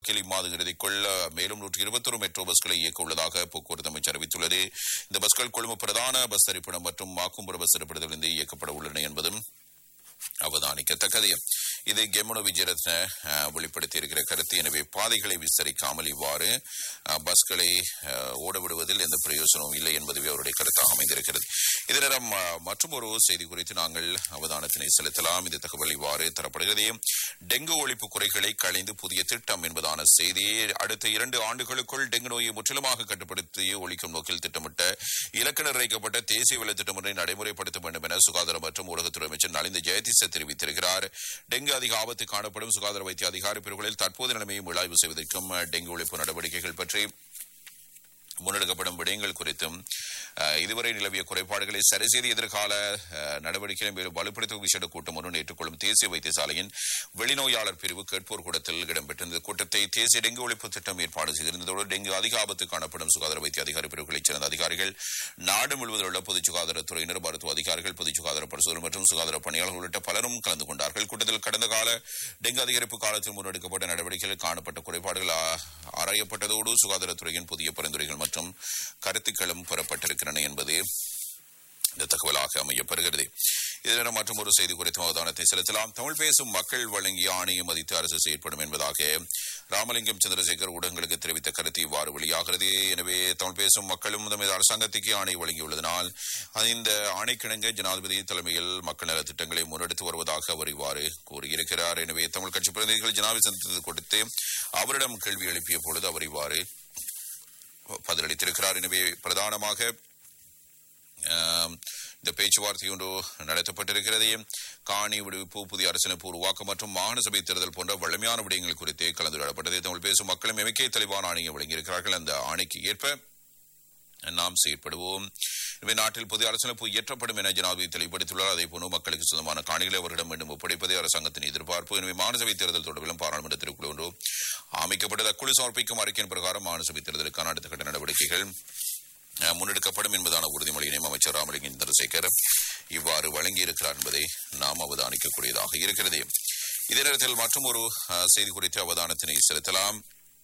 கிளி மாத இறுதிக்குள் மேலும் நூற்றி இருபத்தொரு மெட்ரோ பஸ்களை இயக்க உள்ளதாக போக்குவரத்து அமைச்சர் அறிவித்துள்ளது இந்த பஸ்கள் கொழும்பு பிரதான பஸ் தரிப்பிடம் மற்றும் மாக்கும்புர பஸ் தரிப்பிடத்திலிருந்து இயக்கப்பட உள்ளன என்பதும் அவதானிக்கத்தக்கது இது கெமனோ விஜயரத்ன அஹ், வெளிப்படுத்தியிருக்கிற கருத்து எனவே பாதைகளை விஸ்தரிக்காமல் இவ்வாறு அஹ், பஸ்களை அஹ், ஓட விடுவதில் எந்த பிரயோசனமும் இல்லை என்பதுவே அவருடைய கருத்தாக அமைந்திருக்கிறது இதனிடம் மற்றும் ஒரு செய்தி குறித்து நாங்கள் அவதானத்தினை செலுத்தலாம் இந்த தகவல் இவ்வாறு தரப்படுகிறது டெங்கு ஒழிப்பு குறைகளை களைந்து புதிய திட்டம் என்பதான செய்தி அடுத்த இரண்டு ஆண்டுகளுக்குள் டெங்கு நோயை முற்றிலுமாக கட்டுப்படுத்தி ஒழிக்கும் நோக்கில் திட்டமிட்ட இலக்கு நிர்ணயிக்கப்பட்ட தேசிய வெள்ள திட்டம் ஒன்றை நடைமுறைப்படுத்த வேண்டும் என சுகாதார மற்றும் ஊடகத்துறை அமைச்சர் நலிந்த ஜெயதிச தெரிவித்திருக்கிறார் டெங்கு அதிக ஆபத்து காணப்படும் சுகாதார வைத்திய அதிகாரி பிரிவுகளில் தற்போது நிலைமையை மீளாய்வு செய்வதற்கும் டெங்கு ஒழிப்பு நடவடிக்கைகள் பற்றி முன்னெடுக்கப்படும் விடயங்கள் குறித்தும் அஹ், இதுவரை நிலவிய குறைபாடுகளை சரிசெய்து எதிர்கால அஹ், நடவடிக்கைகளை மேலும் வலுப்படுத்தும் விசேட கூட்டம் ஒன்று ஏற்றுக்கொள்ளும் தேசிய வைத்தியசாலையின் வெளிநோயாளர் பிரிவு கேட்போர் கூடத்தில் இடம்பெற்றிருந்த கூட்டத்தை தேசிய டெங்கு ஒழிப்பு திட்டம் ஏற்பாடு செய்திருந்ததோடு டெங்கு அதிக ஆபத்து காணப்படும் சுகாதார வைத்திய அதிகாரி பிரிவுகளைச் சேர்ந்த அதிகாரிகள் நாடு முழுவதும் உள்ள பொது சுகாதாரத்துறையினர் மருத்துவ அதிகாரிகள் பொது சுகாதார பரிசோதனை மற்றும் சுகாதார பணியாளர்கள் உள்ளிட்ட பலரும் கலந்து கொண்டார்கள் கூட்டத்தில் கடந்த கால டெங்கு அதிகரிப்பு காலத்தில் முன்னெடுக்கப்பட்ட நடவடிக்கைகளில் காணப்பட்ட குறைபாடுகள் ஆ- ஆராயப்பட்டதோடு சுகாதாரத்துறையின் புதிய பரிந்துரைகள் மற்றும் கருத்துக்களும் பெறப்பட்டிருக்கின்றன என்பது இந்த தகவலாக அமையப்பெறுகிறது இதனிடம் மற்றும் ஒரு செய்தி குறித்த அவதானத்தை செலுத்தலாம் தமிழ் பேசும் மக்கள் வழங்கிய ஆணையம் மதித்து அரசு செயற்படும் என்பதாக ராமலிங்கம் சந்திரசேகர் ஊடகங்களுக்கு தெரிவித்த கருத்து இவ்வாறு வெளியாகிறது எனவே தமிழ் பேசும் மக்களும் தமது அரசாங்கத்துக்கு ஆணை வழங்கியுள்ளதனால் இந்த ஆணைக்கிணங்க ஜனாதிபதி தலைமையில் மக்கள் நல திட்டங்களை முன்னெடுத்து வருவதாக அவர் இவ்வாறு கூறியிருக்கிறார் எனவே தமிழ் கட்சி பிரதிநிதிகள் ஜனாதிபதி சந்தித்து கொடுத்து அவரிடம் கேள்வி எழுப்பிய பொழுது அவர் இவ்வாறு பதிலளித்திருக்கிறார் எனவே பிரதானமாக ஆம், இந்த பேச்சுவார்த்தை ஒன்று நடத்தப்பட்டிருக்கிறது காணி விடுவிப்பு புதிய அரசியலமைப்பு உருவாக்கம் மற்றும் மாகாண சபை தேர்தல் போன்ற வலிமையான விடயங்கள் குறித்து கலந்துரையாடப்பட்டது தமிழ் பேசும் மக்களும் எமக்கே தெளிவான ஆணையை வழங்கியிருக்கிறார்கள் அந்த ஆணைக்கு ஏற்ப நாம் செயற்படுவோம் எனவே நாட்டில் புதிய அரசியலமைப்பு இயற்றப்படும் என ஜனாதிபதி தெளிவுபடுத்தியுள்ளார் அதே போன்று மக்களுக்கு சொந்தமான காணிகளை அவரிடம் மீண்டும் ஒப்படைப்பதே அரசாங்கத்தின் எதிர்பார்ப்பு எனவே மாநிலசபை தேர்தல் தொடர்பிலும் பாராளுமன்ற திருக்குழு ஒன்று அமைக்கப்பட்டது அக்குழு சமர்ப்பிக்கும் அறிக்கையின் பிரகாரம் மாநிலசபை தேர்தலுக்கான அடுத்த கட்ட நடவடிக்கைகள் அஹ், முன்னெடுக்கப்படும் என்பதான உறுதிமொழியினையும் அமைச்சர் ராமலிங்கம் சந்திரசேகர் இவ்வாறு வழங்கியிருக்கிறார் என்பதை நாம் அவதானிக்கக்கூடியதாக இருக்கிறது இதே நேரத்தில் மற்றும் ஒரு அஹ், செய்தி குறித்து அவதானத்தினை செலுத்தலாம்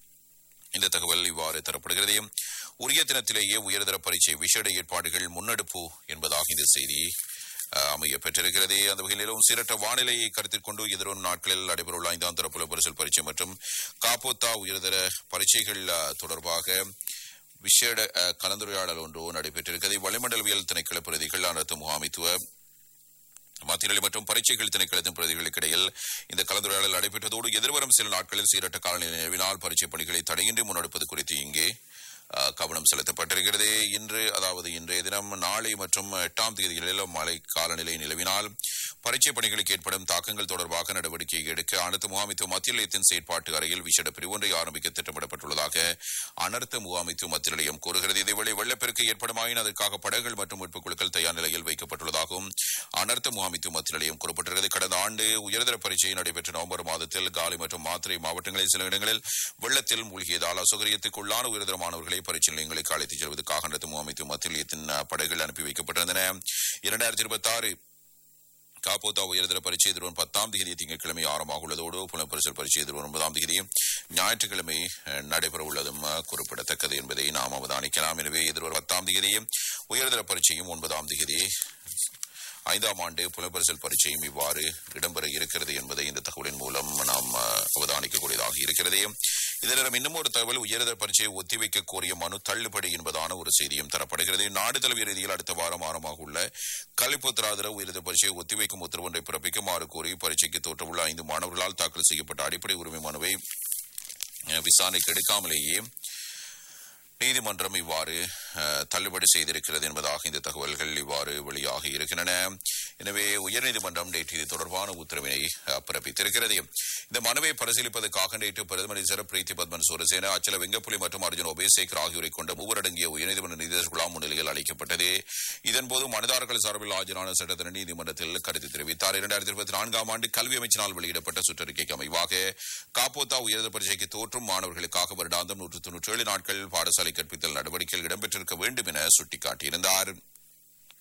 இந்த தகவல் இவ்வாறு தரப்படுகிறது உரிய தினத்திலேயே உயர்தர பரீட்சை விசேட ஏற்பாடுகள் முன்னெடுப்பு என்பதாக இந்த செய்தி அஹ், அமைய பெற்றிருக்கிறது அந்த வகையில் நிலவும் சீரற்ற வானிலையை கருத்தில் கொண்டு எதிர்வரும் நாட்களில் நடைபெறவுள்ள ஐந்தாம் தர புலப்பரிசல் பரீட்சை மற்றும் காப்போத்தா உயர்தர பரீட்சைகள் அஹ், தொடர்பாக விசேட அஹ், கலந்துரையாடல் ஒன்று நடைபெற்றிருக்கிறது வளிமண்டலவியல் திணைக்கள பிரதிகள் அனைத்து முகாமைத்துவ மத்திய மற்றும் பரீட்சைகள் திணைக்களத்தின் பிரதிகளுக்கு இடையில் இந்த கலந்துரையாடல் நடைபெற்றதோடு எதிர்வரும் சில நாட்களில் சீரற்ற காலநிலை நிலவினால் பரீட்சை பணிகளை தடையின்றி முன்னெடுப்பது குறித்து இங்கே அஹ், கவனம் செலுத்தப்பட்டிருக்கிறது இன்று அதாவது இன்றைய தினம் நாளை மற்றும் எட்டாம் தேதிகளில் மழை காலநிலை நிலவினால் பரீட்சை பணிகளுக்கு ஏற்படும் தாக்கங்கள் தொடர்பாக நடவடிக்கை எடுக்க அனைத்து முகாமைத்துவ மத்திய நிலையத்தின் செயற்பாட்டு அறையில் விசேட பிரிவு ஒன்றை ஆரம்பிக்க திட்டமிடப்பட்டுள்ளதாக அனர்த்த முகாமைத்துவ மத்திய நிலையம் கூறுகிறது இதேவேளை வெள்ளப்பெருக்கு ஏற்படுமாயின் அதற்காக படகுகள் மற்றும் மீட்புக் குழுக்கள் தயார் நிலையில் வைக்கப்பட்டுள்ளதாகவும் அனர்த்த முகாமைத்துவ மத்திய நிலையம் கூறப்பட்டிருக்கிறது கடந்த ஆண்டு உயர்தர பரீட்சை நடைபெற்ற நவம்பர் மாதத்தில் காலி மற்றும் மாத்திரை மாவட்டங்களில் சில இடங்களில் வெள்ளத்தில் மூழ்கியதால் அசௌகரியத்துக்குள்ளான உயர்தர மாணவர்களை பரீட்சை நிலையங்களுக்கு அழைத்துச் செல்வதற்காக அனர்த்த முகாமைத்துவ மத்திய நிலையத்தின் அஹ், படகுகள் அனுப்பி வைக்கப்பட்டிருந்தன இரண்டாயிரத்தி இருபத்தி ஆறு காப்போத்தா உயர்தர பரீட்சை எதிர்வரும் பத்தாம் தேதி திங்கட்கிழமை ஆரம்பமாக உள்ளதோடு புலப்பரிசல் பரீட்சை எதிர்வரும் ஒன்பதாம் தேதி ஞாயிற்றுக்கிழமை அஹ், நடைபெற உள்ளதும் அஹ், குறிப்பிடத்தக்கது என்பதை நாம் அவதானிக்கலாம் எனவே எதிர்வரும் பத்தாம் தேதி உயர்தர பரீட்சையும் ஒன்பதாம் தேதி ஐந்தாம் ஆண்டு புலப்பரிசல் பரீட்சையும் இவ்வாறு இடம்பெற இருக்கிறது என்பதை இந்த தகவலின் மூலம் நாம் அஹ், அவதானிக்கக்கூடியதாக இருக்கிறது இதனிடம் இன்னும் ஒரு தகவல் உயர்தர பரீட்சையை ஒத்திவைக்க கோரிய மனு தள்ளுபடி என்பதான ஒரு செய்தியும் தரப்படுகிறது நாடு தழுவிய ரீதியில் அடுத்த வாரம் ஆரம்பமாக உள்ள கல்விப்புத்திராதர உயர்தர பரீட்சையை ஒத்திவைக்கும் உத்தரவு ஒன்றை பிறப்பிக்குமாறு கோரி பரீட்சைக்கு தோற்றவுள்ள ஐந்து மாணவர்களால் தாக்கல் செய்யப்பட்ட அடிப்படை உரிமை மனுவை அஹ், விசாரணைக்கு எடுக்காமலேயே நீதிமன்றம் இவ்வாறு அஹ், தள்ளுபடி செய்திருக்கிறது என்பதாக இந்த தகவல்கள் இவ்வாறு வெளியாகி இருக்கின்றன எனவே உயர்நீதிமன்றம் நேற்று இது தொடர்பான உத்தரவினை அஹ், பிறப்பித்திருக்கிறது இந்த மனுவை பரிசீலிப்பதற்காக நேற்று பிரதம நீதிசர் பிரீத்தி பத்மன் சூரசேன அச்சல வெங்கப்புலி மற்றும் அர்ஜுன் ஒபேசேகர் ஆகியோரை கொண்ட மூவரடங்கிய உயர்நீதிமன்ற நீதிபதி குழாம் முன்னிலையில் அளிக்கப்பட்டது இதன்போது மனுதாரர்கள் சார்பில் ஆஜரான சட்டத்தின நீதிமன்றத்தில் கருத்து தெரிவித்தார் இரண்டாயிரத்தி இருபத்தி நான்காம் ஆண்டு கல்வி அமைச்சினால் வெளியிடப்பட்ட சுற்றறிக்கைக்கு அமைவாக காப்போத்தா உயர்ந்த பரீட்சைக்கு தோற்றும் மாணவர்களுக்காக வருடாந்தம் நூற்று தொன்னூற்றி ஏழு நாட்கள் பாடசாலை கற்பித்தல் நடவடிக்கைகள் இடம்பெற்றிருக்க வேண்டும் என சுட்டிக்காட்டியிருந்தார்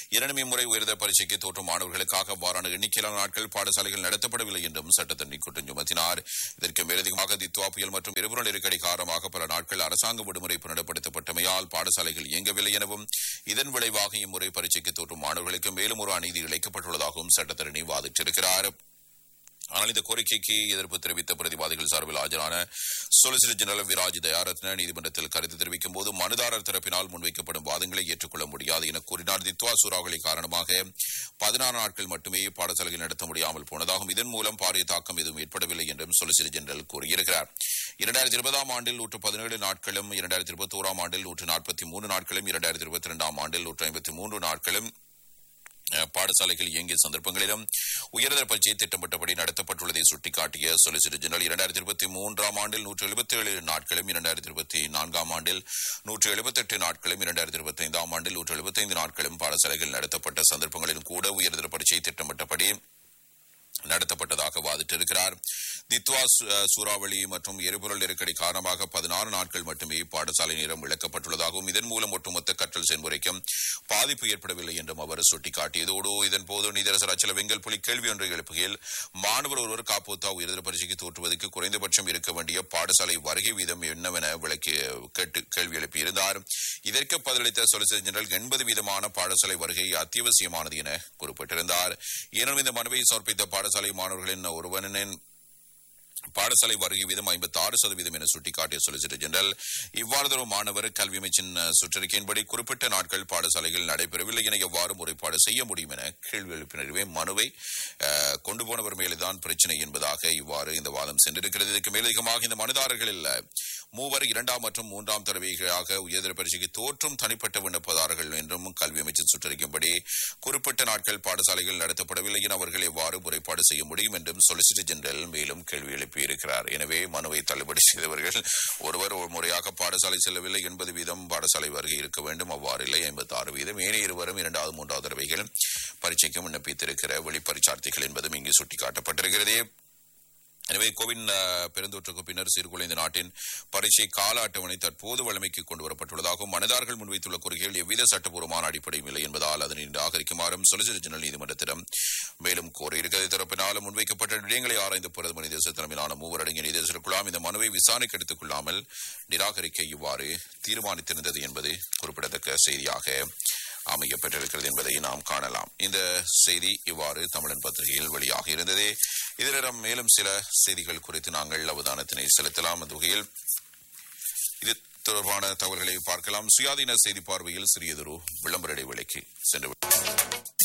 இரண்டுமே முறை உயர்தர பரீட்சைக்கு தோற்றும் மாணவர்களுக்காக அவ்வாறான எண்ணிக்கையிலான நாட்கள் பாடசாலைகள் நடத்தப்படவில்லை என்றும் சட்டத்தண்ணி குற்றம் சுமத்தினார் இதற்கு மேலதிகமாக தித்வா புயல் மற்றும் எரிபொருள் நெருக்கடி காரணமாக பல நாட்கள் அரசாங்க விடுமுறை புனரப்படுத்தப்பட்டமையால் பாடசாலைகள் இயங்கவில்லை எனவும் இதன் விளைவாக இம்முறை பரீட்சைக்கு தோற்றும் மாணவர்களுக்கு மேலும் ஒரு அநீதி இழைக்கப்பட்டுள்ளதாகவும் சட்டத்தரணி வாதிட்டிருக்கிறார் ஆனால் இந்த கோரிக்கைக்கு எதிர்ப்பு தெரிவித்த பிரதிவாதிகள் சார்பில் ஆஜரான சொலிசிட்டர் ஜெனரல் விராஜ் தயாரத்ன நீதிமன்றத்தில் கருத்து தெரிவிக்கும் போது மனுதாரர் தரப்பினால் முன்வைக்கப்படும் வாதங்களை ஏற்றுக்கொள்ள முடியாது என கூறினார் தித்வா சூறாவளி காரணமாக பதினாறு நாட்கள் மட்டுமே பாடசாலைகள் நடத்த முடியாமல் போனதாகவும் இதன் மூலம் பாரிய தாக்கம் எதுவும் ஏற்படவில்லை என்றும் சொலிசிட்டர் ஜெனரல் கூறியிருக்கிறார் இரண்டாயிரத்தி இருபதாம் ஆண்டில் நூற்று பதினேழு நாட்களும் இரண்டாயிரத்தி இருபத்தி ஓராம் ஆண்டில் நூற்று நாற்பத்தி மூன்று நாட்களும் இரண்டாயிரத்தி இருபத்தி இரண்டாம் ஆண்டில் நூற்று ஐம்பத்தி மூன்று நாட்களும் அஹ், பாடசாலைகள் இயங்கிய சந்தர்ப்பங்களிலும் உயர்தர பரீட்சை திட்டமிட்டபடி நடத்தப்பட்டுள்ளதை சுட்டிக்காட்டிய சொலிசிட்டர் ஜெனரல் இரண்டாயிரத்தி இருபத்தி மூன்றாம் ஆண்டில் நூற்று எழுபத்தி ஏழு நாட்களும் இரண்டாயிரத்தி இருபத்தி நான்காம் ஆண்டில் நூற்று எழுபத்தெட்டு நாட்களும் இரண்டாயிரத்தி இருபத்தி ஐந்தாம் ஆண்டில் நூற்று எழுபத்தைந்து நாட்களும் பாடசாலைகள் நடத்தப்பட்ட சந்தர்ப்பங்களிலும் கூட உயர்தர பரீட்சை திட்டமிட்டபடி நடத்தப்பட்டதாக வாதிட்டிருக்கிறார் தித்வா சு- அஹ், சூறாவளி மற்றும் எரிபொருள் நெருக்கடி காரணமாக பதினாறு நாட்கள் மட்டுமே பாடசாலை நேரம் இழக்கப்பட்டுள்ளதாகவும் இதன் மூலம் ஒட்டுமொத்த கற்றல் செயல்முறைக்கும் பாதிப்பு ஏற்படவில்லை என்றும் அவர் சுட்டிக்காட்டியதோடு இதன் போது நீதரசர் அச்சல வெங்கல் புலி கேள்வி ஒன்றை எழுப்புகையில் மாணவர் ஒருவர் காப்போத்தா உயர்தர பரீட்சைக்கு தோற்றுவதற்கு குறைந்தபட்சம் இருக்க வேண்டிய பாடசாலை வருகை வீதம் என்னவென விளக்கி கேட்டு கேள்வி எழுப்பியிருந்தார் இதற்கு பதிலளித்த சொலிசிட்டர் ஜெனரல் எண்பது வீதமான பாடசாலை வருகை அத்தியாவசியமானது என குறிப்பிட்டிருந்தார் எனினும் இந்த மனுவை சமர்ப்பித்த பாடசாலை மாணவர்களின் ஒருவனின் பாடசாலை வருகை வீதம் ஐம்பத்தி ஆறு சதவீதம் என சுட்டிக்காட்டிய சொலிசிட்டர் ஜெனரல் இவ்வாறு மாணவர் கல்வி அமைச்சின் அஹ், சுற்றறிக்கையின்படி குறிப்பிட்ட நாட்கள் பாடசாலைகள் நடைபெறவில்லை என எவ்வாறு முறைப்பாடு செய்ய முடியும் என கேள்வி எழுப்பினருமே மனுவை அஹ், கொண்டு போனவர் மேலேதான் பிரச்சனை என்பதாக இவ்வாறு இந்த வாதம் சென்றிருக்கிறது இதற்கு மேலதிகமாக இந்த மனுதாரர்களில் மூவர் இரண்டாம் மற்றும் மூன்றாம் தடவைகளாக உயர்தர பரீட்சைக்கு தோற்றும் தனிப்பட்ட விண்ணப்பதாரர்கள் என்றும் கல்வி அமைச்சர் சுற்றறிக்கைப்படி குறிப்பிட்ட நாட்கள் பாடசாலைகள் நடத்தப்படவில்லை என அவர்கள் எவ்வாறு முறைப்பாடு செய்ய முடியும் என்றும் சொலிசிட்டர் ஜெனரல் மேலும் கேள்வி எழுப்பியிருக்கிறார் எனவே மனுவை தள்ளுபடி செய்தவர்கள் ஒருவர் ஒரு முறையாக பாடசாலை செல்லவில்லை எண்பது வீதம் பாடசாலை வருகை இருக்க வேண்டும் அவ்வாறு இல்லை ஐம்பத்தி ஆறு வீதம் ஏனைய இருவரும் இரண்டாவது மூன்றாவது தடவைகள் பரீட்சைக்கு விண்ணப்பித்திருக்கிற வெளிப்பரிச்சார்த்திகள் என்பதும் இங்கு சுட்டிக்காட்டப்பட்டிருக்கிறது எனவே கோவிட் அஹ், பெருந்தொற்றுக்கு பின்னர் சீர்குலைந்த நாட்டின் பரீட்சை கால அட்டவணை தற்போது வழமைக்கு கொண்டு வரப்பட்டுள்ளதாகவும் மனிதர்கள் முன்வைத்துள்ள கோரிக்கைகள் எவ்வித சட்டப்பூர்வமான அடிப்படையும் இல்லை என்பதால் அதனை நிராகரிக்குமாறும் சொலிசிட்டர் ஜெனரல் நீதிமன்றத்திடம் மேலும் கோரியிருக்கிறது தரப்பினால் முன்வைக்கப்பட்ட விடயங்களை ஆராய்ந்த பிரதம நீதியரசர் தலைமையிலான மூவர் அடங்கிய நீதியரசர் குழாம் இந்த மனுவை விசாரணைக்கு எடுத்துக் கொள்ளாமல் நிராகரிக்க இவ்வாறு தீர்மானித்திருந்தது என்பது குறிப்பிடத்தக்க செய்தியாக அமையப்பட்டிருக்கிறது என்பதை நாம் காணலாம் இந்த செய்தி இவ்வாறு தமிழன் பத்திரிகையில் வெளியாக இருந்தது இதனிடம் மேலும் சில செய்திகள் குறித்து நாங்கள் அவதானத்தினை செலுத்தலாம் அந்த வகையில் இது தொடர்பான தகவல்களை பார்க்கலாம் சுயாதீன செய்தி பார்வையில் சிறியதொரு விளம்பர இடைவேளைக்கு சென்று விட்டோம்.